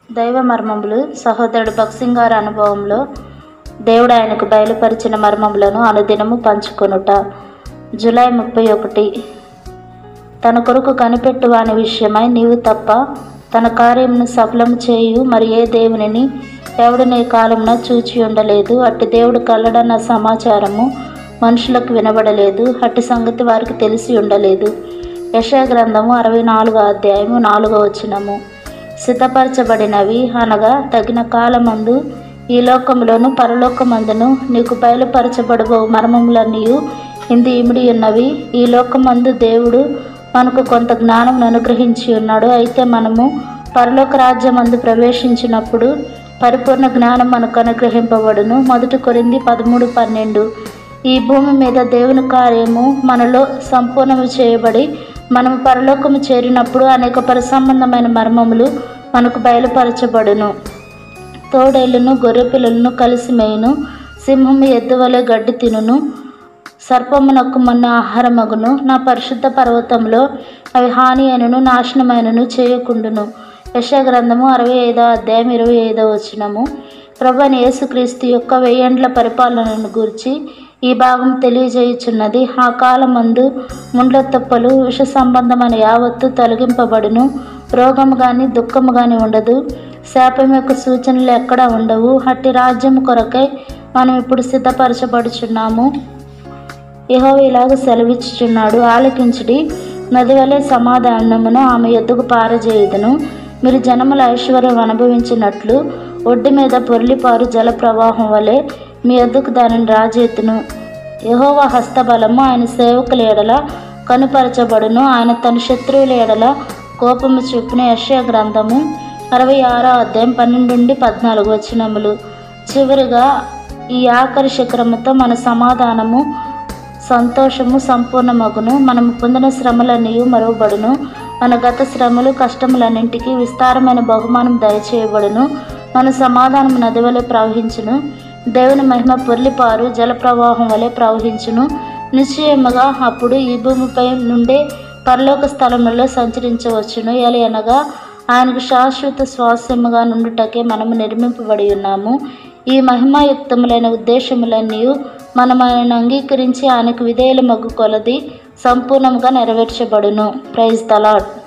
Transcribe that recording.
దైవ మర్మములు సహోదరుడు భక్సింగ్ గారి అనుభవంలో దేవుడు ఆయనకు బయలుపరిచిన మర్మములను అనుదినము పంచుకొనుట జూలై ముప్పై ఒకటి తన కొరకు కనిపెట్టు వాని విషయమై నీవు తప్ప తన కార్యమును సఫలము చేయు మరి ఏ దేవునిని ఎవడు నీ కాలమున చూచి ఉండలేదు అట్టి దేవుడు కల్లడన్న సమాచారము మనుషులకు వినబడలేదు అట్టి సంగతి వారికి తెలిసి ఉండలేదు యశా గ్రంథము అరవై నాలుగో అధ్యాయము నాలుగో వచనము సిద్ధపరచబడినవి అనగా తగిన కాలమందు ఈ లోకములోను పరలోకమందును నీకు బయలుపరచబడబో మర్మములన్నీ ఇంది ఇమిడి ఉన్నవి ఈ లోకమందు దేవుడు మనకు కొంత జ్ఞానం అనుగ్రహించి ఉన్నాడు అయితే మనము పరలోక రాజ్యమందు ప్రవేశించినప్పుడు పరిపూర్ణ జ్ఞానం మనకు అనుగ్రహింపబడును మొదటి కొరింది పదమూడు పన్నెండు ఈ భూమి మీద దేవుని కార్యము మనలో సంపూర్ణము చేయబడి మనము పరలోకము చేరినప్పుడు అనేక పరిసంబంధమైన మర్మములు మనకు బయలుపరచబడును తోడేళ్లను గొర్రెపిల్లలను కలిసి మేయును సింహము ఎద్దు వలె గడ్డి తినును సర్పమునకు మొన్న ఆహారమగును నా పరిశుద్ధ పర్వతంలో అవి హాని అయినను నాశనమైనను చేయకుండును యశ గ్రంథము అరవై ఐదో అధ్యాయం ఇరవై ఐదో వచనము ప్రభు యేసుక్రీస్తు యొక్క వెయ్యేండ్ల పరిపాలనను గురించి ఈ భాగం తెలియజేయుచున్నది ఆ కాలమందు ముండ్ల తుప్పలు విష సంబంధమైన యావత్తు తొలగింపబడును రోగము కానీ దుఃఖము కానీ ఉండదు శాపం యొక్క సూచనలు ఎక్కడా ఉండవు అట్టి రాజ్యం కొరకై మనం ఇప్పుడు సిద్ధపరచబడుచున్నాము యహో ఇలాగ సెలవిచ్చుచున్నాడు ఆలకించుడి నది వలె సమాధానమును ఆమె ఎద్దుకు పారజేయుదును మీరు జనముల ఐశ్వర్యం అనుభవించినట్లు ఒడ్డు మీద పొర్లిపారు జల ప్రవాహం వలె మీ ఎద్దుకు దానిని రాజెత్తును యహోవ హస్తబలము ఆయన సేవకుల ఎడల కనుపరచబడును ఆయన తన శత్రువుల ఎడల కోపము చూపిన యశ్య గ్రంథము అరవై ఆరో అధ్యాయం పన్నెండు నుండి పద్నాలుగు వచనములు చివరిగా ఈ ఆఖరి శిఖరముతో మన సమాధానము సంతోషము సంపూర్ణమగును మనము పొందిన శ్రమలన్నీ మరువబడును మన గత శ్రమలు కష్టములన్నింటికి విస్తారమైన బహుమానం దయచేయబడును మన సమాధానం నది వలె ప్రవహించును దేవుని మహిమ పొర్లిపారు జల ప్రవాహం వలె ప్రవహించును నిశ్చయముగా అప్పుడు ఈ భూమిపై నుండే పరలోక స్థలములలో సంచరించవచ్చును ఎలి అనగా ఆయనకు శాశ్వత స్వాస్యముగా నుండుటకే మనము నిర్మింపబడి ఉన్నాము ఈ మహిమాయుక్తములైన ఉద్దేశములన్నీ మనం ఆయనను అంగీకరించి ఆయనకు విధేయుల మగ్గు కొలది సంపూర్ణంగా నెరవేర్చబడును ప్రైజ్ దలాడ్